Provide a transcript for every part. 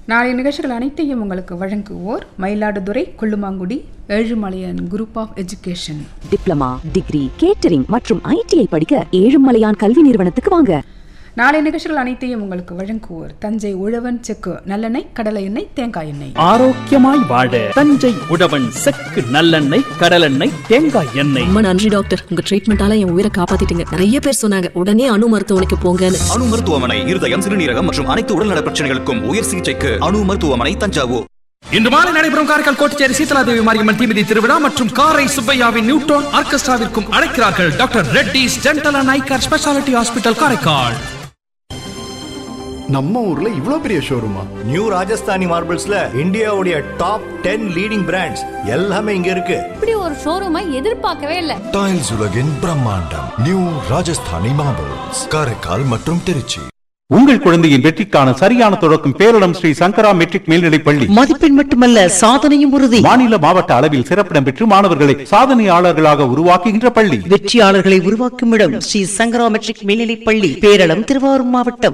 நாளைய நிகழ்ச்சிகள் அனைத்தையும் உங்களுக்கு வழங்குவோர் Mayiladuthurai Kollumangudi Ezhumalaiyan group of education diploma degree catering மற்றும் ஐடிஐ படிக்க ஏழுமலையான் கல்வி நிறுவனத்துக்கு வாங்க நாளைய நிகழ்ச்சிகள் அனைத்தையும் உங்களுக்கு வழங்குவோர் தஞ்சை உழவன் செக்கு நல்லெண்ணெய் கடலை எண்ணெய் தேங்காய் எண்ணெய் ஆரோக்கியமாய் வாழ தஞ்சை உழவன் செக்கு நல்லெண்ணெய் கடலெண்ணெய் தேங்காய் எண்ணெய் ரொம்ப நன்றி டாக்டர் உங்க ட்ரீட்மெண்டால என் உயிரை காப்பாத்திட்டீங்க நிறைய பேர் சொன்னாங்க உடனே அணு மருத்துவமனைக்கு போங்கன்னு அணு மருத்துவமனை இருதயம் சிறுநீரகம் மற்றும் அனைத்து உடல்நல பிரச்சனைகளுக்கும் உயர் சிகிச்சைக்கு அணு மருத்துவமனை தஞ்சாவூர் இன்று மாலை நடைபெறும் காரைக்கால் கோட்டச்சேரி சீதலாதேவி மாரியம்மன் தீமிதி திருவிழா மற்றும் காரை சுப்பையாவின் நியூட்ரான் ஆர்கெஸ்ட்ராவிற்கும் அழைக்கிறார்கள் doctor Reddy's dental and eye care specialty hospital Karaikal நம்ம ஊர்ல இவ்ளோ பெரிய ஷோரூமா நியூ ராஜஸ்தானி மார்பிள்ஸ்ல இந்தியாவுடைய டாப் டென் லீடிங் பிராண்ட்ஸ் எல்லாமே இங்க இருக்கு இப்படி ஒரு ஷோரூமை எதிர்பார்க்கவே இல்ல டைல்ஸ் உலகின் பிரம்மாண்டம் நியூ ராஜஸ்தானி மார்பிள்ஸ் காரைக்கால் மற்றும் திருச்சி உங்கள் குழந்தையின் வெற்றிக்கான சரியான தொடக்கம் பேரிடம் ஸ்ரீ சங்கரா மெட்ரிக் மேல்நிலைப் பள்ளி மதிப்பெண் மட்டுமல்ல சாதனையும் உறுதி மாநில மாவட்ட அளவில் சிறப்பிடம் பெற்று மாணவர்களை சாதனையாளர்களாக உருவாக்குகின்ற பள்ளி வெற்றியாளர்களை உருவாக்கும் இடம் ஸ்ரீ சங்கரா மெட்ரிக் மேல்நிலைப் பள்ளி பேரளம் திருவாரூர் மாவட்டம்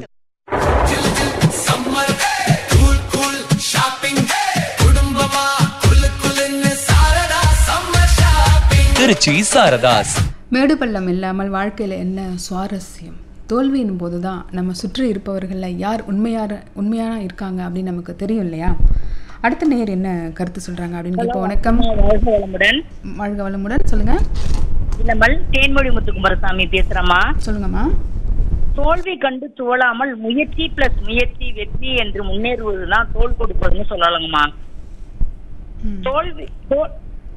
திருச்சி சாரதாஸ் மேடு பள்ளம் இல்லாமல் வாழ்க்கையில் என்ன சுவாரஸ்யம் தோல்வியின் போது தான் நம்ம சுற்றி இருப்பவர்களில் யார் உண்மையான உண்மையான இருக்காங்க அப்படின்னு நமக்கு தெரியும் இல்லையா அடுத்த நேர் என்ன கருத்து சொல்றாங்க அப்படின்னு இப்போ வணக்கம் வாழ்க வளமுடன் வாழ்க வளமுடன் சொல்லுங்க இல்லமல் தேன்மொழி முத்துக்குமாரசாமி பேசுறேம்மா சொல்லுங்கம்மா தோல்வி கண்டு துவளாமல் முயற்சி பிளஸ் முயற்சி வெற்றி என்று முன்னேறுவதுதான் தோல் கொடுப்பதுன்னு சொல்லலாங்கம்மா தோல்வி தோ-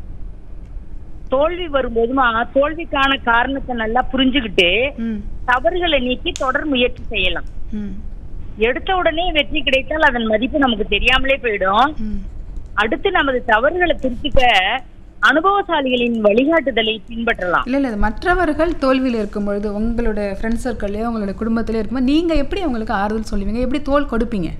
தோல்வி வரும்போதுமா தோல்விக்கான காரணத்தை நல்லா புரிஞ்சுக்கிட்டு ம் தவறுகளை நீக்கி தொடர் முயற்சி செய்யலாம் ம் எடுத்த உடனே வெற்றி கிடைத்தால் அதன் மதிப்பு நமக்கு தெரியாமலே போயிடும் ம் அடுத்து நமது தவறுகளை திருத்திக்க அனுபவசாலிகளின் வழிகாட்டுதலை பின்பற்றலாம் இல்லை இல்லை மற்றவர்கள் தோல்வியில் இருக்கும் பொழுது உங்களோட ஃப்ரெண்ட்ஸ் சர்க்கிள்லையோ உங்களோட குடும்பத்திலே இருக்கும்போது நீங்கள் எப்படி அவங்களுக்கு ஆறுதல் சொல்லுவீங்க எப்படி தோல் கொடுப்பீங்க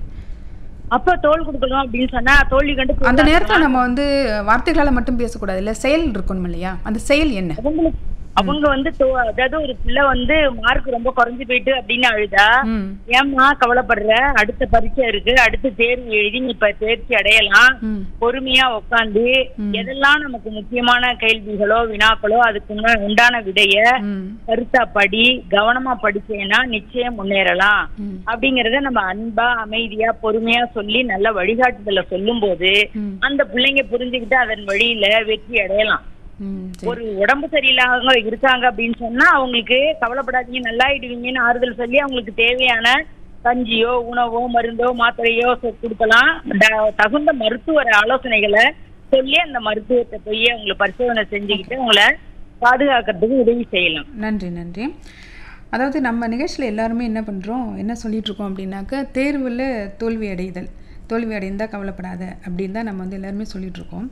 அப்ப தோல் கொடுக்கணும் அப்படின்னு சொன்னா தோல்வி கண்டு அந்த போராடணும். நேரத்தில் நம்ம வந்து வார்த்தைகளால் மட்டும் பேசக்கூடாது இல்லை செயல் இருக்கணும் இல்லையா அந்த செயல் என்ன அவங்களுக்கு அவங்க வந்து தோ- அதாவது ஒரு பிள்ளை வந்து மார்க் ரொம்ப குறைஞ்சு போயிட்டு அப்படின்னு அழுதா ம் ஏம்மா கவலைப்படுற அடுத்த பரீட்சை இருக்கு அடுத்த தேர்வு எழுதி நீ இப்ப தேர்ச்சி அடையலாம் ம் பொறுமையா உட்காந்து எதெல்லாம் நமக்கு முக்கியமான கேள்விகளோ வினாக்களோ அதுக்கு உண்டா- உண்டான விடைய ம் கருத்தா படி கவனமா படிச்சேன்னா நிச்சயம் முன்னேறலாம் ம். அப்படிங்கறத நம்ம அன்பா அமைதியா பொறுமையா சொல்லி நல்ல வழிகாட்டுதல சொல்லும் போது ம். அந்த பிள்ளைங்க புரிஞ்சுக்கிட்டு அதன் வழியில வெற்றி அடையலாம் ம் சரி ஒரு உடம்பு சரியில்லாதவங்க இருக்காங்க அப்படின்னு சொன்னா அவங்களுக்கு கவலைப்படாதீங்க நல்லாயிடுவீங்கன்னு ஆறுதல் சொல்லி அவங்களுக்கு தேவையான கஞ்சியோ உணவோ மருந்தோ மாத்திரையோ சொ- கொடுக்கலாம் ட- தகுந்த மருத்துவ ஆலோசனைகளை சொல்லி அந்த மருத்துவத்தை போய் அவங்களை பரிசோதனை செஞ்சுக்கிட்டு அவங்கள பாதுகாக்கிறதுக்கு உதவி செய்யலாம் நன்றி நன்றி அதாவது நம்ம நிகழ்ச்சியில் எல்லாருமே என்ன பண்ணுறோம் என்ன சொல்லிட்டு இருக்கோம் அப்படின்னாக்க தேர்வில் தோல்வி அடைதல் தோல்வி அடைந்தால் கவலைப்படாத அப்படின்னு தான் நம்ம வந்து எல்லாருமே சொல்லிட்டு இருக்கோம்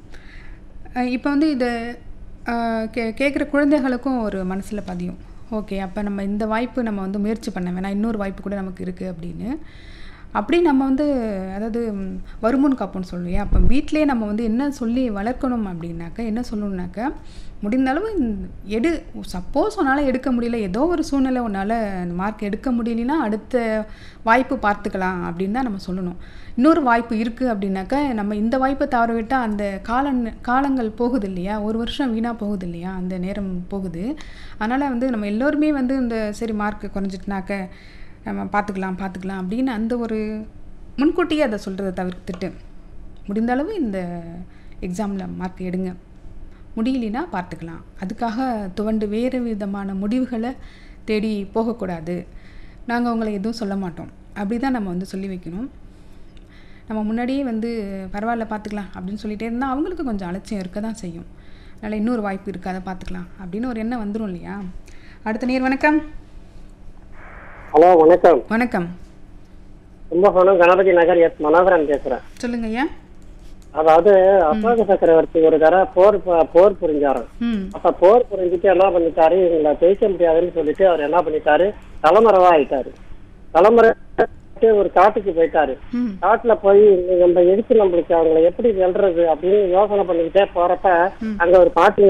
அஹ் இப்போ வந்து இதை அஹ், கே கேட்குற குழந்தைகளுக்கும் ஒரு மனசில் பதியும் ஓகே அப்போ நம்ம இந்த வாய்ப்பு நம்ம வந்து முயற்சி பண்ண வேணாம் இன்னொரு வாய்ப்பு கூட நமக்கு இருக்குது அப்படின்னு அப்படி நம்ம வந்து அதாவது ம், வருமுன் காப்போம்னு சொல்லுவியா அப்போ வீட்டிலே நம்ம வந்து என்ன சொல்லி வளர்க்கணும் அப்படின்னாக்க என்ன சொல்லணும்னாக்க முடிந்த அளவு இந்த- எடு சப்போஸ் உன்னால் எடுக்க முடியல ஏதோ ஒரு சூழ்நிலை உன்னால் அந்த மார்க் எடுக்க முடியலனா அடுத்த வாய்ப்பு பார்த்துக்கலாம் அப்படின்னு தான் நம்ம சொல்லணும் இன்னொரு வாய்ப்பு இருக்குது அப்படின்னாக்க நம்ம இந்த வாய்ப்பை தவற விட்டால் அந்த கால காலங்கள் போகுது இல்லையா ஒரு வருஷம் வீணாக போகுது இல்லையா அந்த நேரம் போகுது அதனால் வந்து நம்ம எல்லோருமே வந்து இந்த சரி மார்க் குறைஞ்சிட்டுனாக்க நம்ம பார்த்துக்கலாம் பார்த்துக்கலாம் அப்படின்னு அந்த ஒரு முன்கூட்டியே அதை சொல்கிறத தவிர்த்துட்டு முடிந்த அளவு இந்த எக்ஸாமில் மார்க் எடுங்க முடியலனா பார்த்துக்கலாம் அதுக்காக துவண்டு வேறு விதமான முடிவுகளை தேடி போகக்கூடாது நாங்கள் உங்களை எதுவும் சொல்ல மாட்டோம் அப்படி தான் நம்ம வந்து சொல்லி வைக்கணும் நம்ம முன்னாடியே வந்து பரவாயில்ல பார்த்துக்கலாம் அப்படின்னு சொல்லிட்டே இருந்தால் அவங்களுக்கு கொஞ்சம் அலட்சியம் இருக்க தான் செய்யும் அதனால் இன்னொரு வாய்ப்பு இருக்குது அதை பார்த்துக்கலாம் அப்படின்னு ஒரு எண்ணம் வந்துடும் இல்லையா அடுத்த நேர் வணக்கம் ஹலோ வணக்கம் வணக்கம் கும்பகோணம் கணபதி நகர் எஸ் மனோகரன் பேசுறேன் சொல்லுங்க ஐயா அதாவது அசோக சக்கரவர்த்தி ஒரு தடவை போர் ப- போர் புரிஞ்சாராம் ம் அப்ப போர் புரிஞ்சுட்டு என்ன பண்ணிட்டாரு இவங்களை ஜெயிக்க முடியாதுன்னு சொல்லிட்டு அவர் என்ன பண்ணிட்டாரு தலைமறைவா ஆயிட்டாரு தலைமறை ஒரு காட்டுக்கு போயிட்டாரு ம் காட்டுல போய் நம்ம எதுக்கு நம்மளுக்கு அவங்களை எப்படி வெல்றது அப்படின்னு யோசனை பண்ணிக்கிட்டே போறப்ப அங்க ஒரு பாட்டு